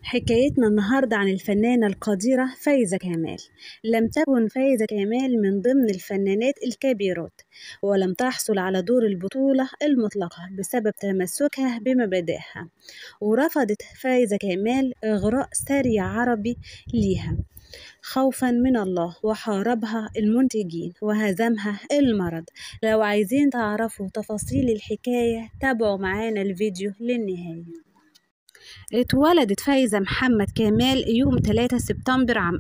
حكايتنا النهاردة عن الفنانة القديرة فايزة كمال لم تكن فايزة كمال من ضمن الفنانات الكبيرات ولم تحصل على دور البطولة المطلقة بسبب تمسكها بمبادئها ورفضت فايزة كمال إغراء ساري عربي ليها خوفا من الله وحاربها المنتجين وهزمها المرض لو عايزين تعرفوا تفاصيل الحكاية تابعوا معانا الفيديو للنهاية اتولدت فايزة محمد كمال يوم 3 سبتمبر عام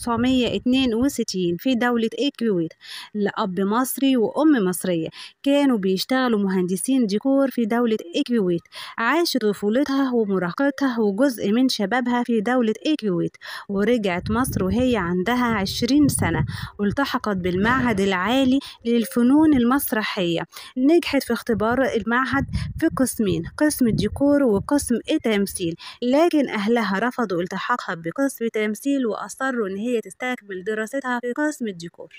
1962 في دولة الكويت لأب مصري وأم مصرية كانوا بيشتغلوا مهندسين ديكور في دولة الكويت عاشت طفولتها ومراهقتها وجزء من شبابها في دولة الكويت ورجعت مصر وهي عندها 20 سنة والتحقت بالمعهد العالي للفنون المسرحية نجحت في اختبار المعهد في قسمين قسم الديكور وقسم التمثيل لكن أهلها رفضوا التحاقها بقسم تمثيل وأصروا إن هي تستكمل دراستها في قسم الديكور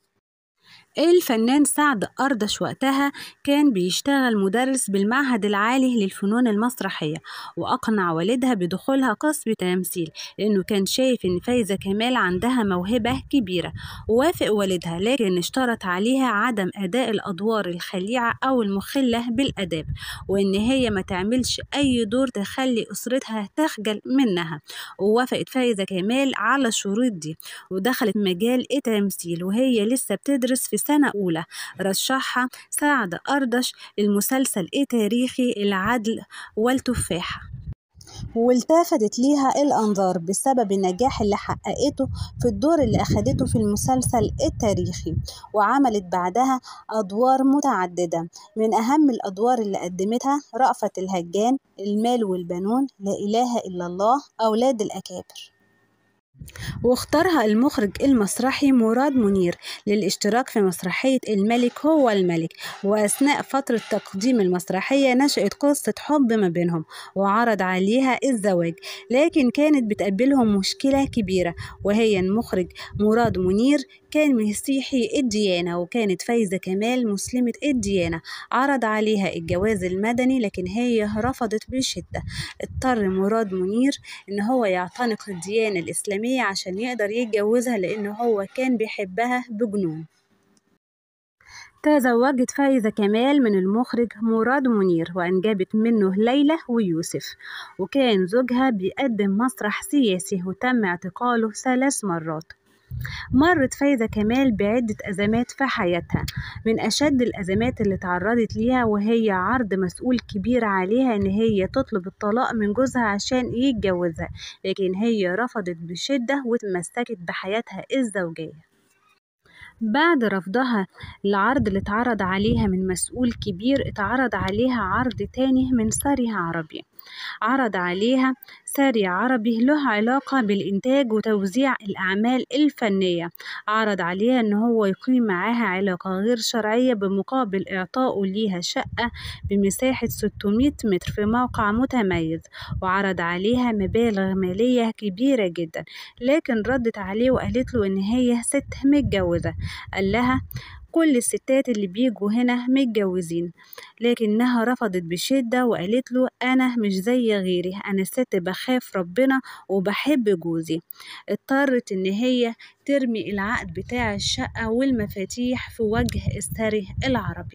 الفنان سعد أردش وقتها كان بيشتغل مدرس بالمعهد العالي للفنون المسرحية وأقنع والدها بدخولها قسم تمثيل لأنه كان شايف إن فايزة كمال عندها موهبة كبيرة ووافق والدها لكن اشترط عليها عدم أداء الأدوار الخليعة أو المخلة بالأداب وإن هي ما تعملش أي دور تخلي أسرتها تخجل منها ووافقت فايزة كمال على الشروط دي ودخلت مجال التمثيل وهي لسه بتدرس في سنة أولى رشحها سعد أردش للمسلسل التاريخي العدل والتفاحة والتفتت ليها الأنظار بسبب النجاح اللي حققته في الدور اللي أخدته في المسلسل التاريخي وعملت بعدها أدوار متعددة من أهم الأدوار اللي قدمتها رأفت الهجان المال والبنون لا إله إلا الله أولاد الأكابر واختارها المخرج المسرحي مراد منير للاشتراك في مسرحية الملك هو الملك وأثناء فترة تقديم المسرحية نشأت قصة حب ما بينهم وعرض عليها الزواج لكن كانت بتقابلهم مشكلة كبيرة وهي المخرج مراد منير كان مسيحي الديانة وكانت فايزة كمال مسلمة الديانة عرض عليها الجواز المدني لكن هي رفضت بشدة اضطر مراد منير إن هو يعتنق الديانة الإسلامية عشان يقدر يتجوزها لأن هو كان بيحبها بجنون تزوجت فايزة كمال من المخرج مراد منير وأنجبت منه ليلى ويوسف وكان زوجها بيقدم مسرح سياسي وتم اعتقاله ثلاث مرات مرت فايزة كمال بعدة أزمات في حياتها من أشد الأزمات اللي تعرضت ليها وهي عرض مسؤول كبير عليها إن هي تطلب الطلاق من جوزها عشان يتجوزها لكن هي رفضت بشدة وتمسكت بحياتها الزوجية بعد رفضها العرض اللي اتعرض عليها من مسؤول كبير اتعرض عليها عرض تاني من ساري عربي عرض عليها ساري عربي له علاقة بالإنتاج وتوزيع الأعمال الفنية عرض عليها إن هو يقيم معاها علاقة غير شرعية بمقابل إعطائه ليها شقة بمساحة 600 متر في موقع متميز وعرض عليها مبالغ مالية كبيرة جدا لكن ردت عليه وقالت له إن هي ست متجوزة قال لها كل الستات اللي بيجوا هنا متجوزين لكنها رفضت بشدة وقالت له أنا مش زي غيري أنا ست بخاف ربنا وبحب جوزي اضطرت إن هي ترمي العقد بتاع الشقة والمفاتيح في وجه الثري العربي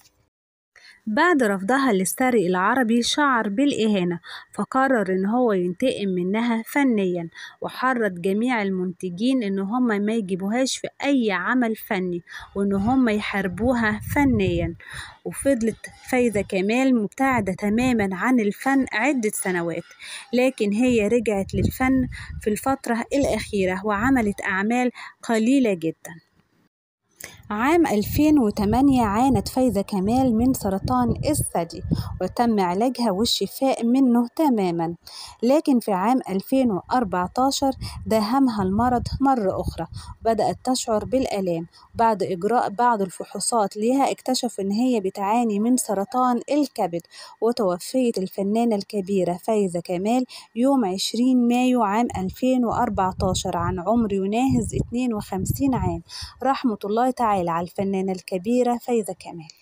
بعد رفضها للثري العربي شعر بالإهانة فقرر إن هو ينتقم منها فنيا وحرض جميع المنتجين إن هم ما يجيبوهاش في أي عمل فني وإن هم يحاربوها فنيا وفضلت فايزة كمال مبتعدة تماما عن الفن عدة سنوات لكن هي رجعت للفن في الفترة الأخيرة وعملت أعمال قليلة جداً عام 2008 عانت فايزة كمال من سرطان الثدي وتم علاجها والشفاء منه تماما لكن في عام 2014 داهمها المرض مرة أخرى بدأت تشعر بالآلام بعد إجراء بعض الفحوصات ليها اكتشف إن هي بتعاني من سرطان الكبد وتوفيت الفنانة الكبيرة فايزة كمال يوم 20 مايو عام 2014 عن عمر يناهز 52 عام رحمة الله تعالى على الفنانة الكبيرة فايزة كمال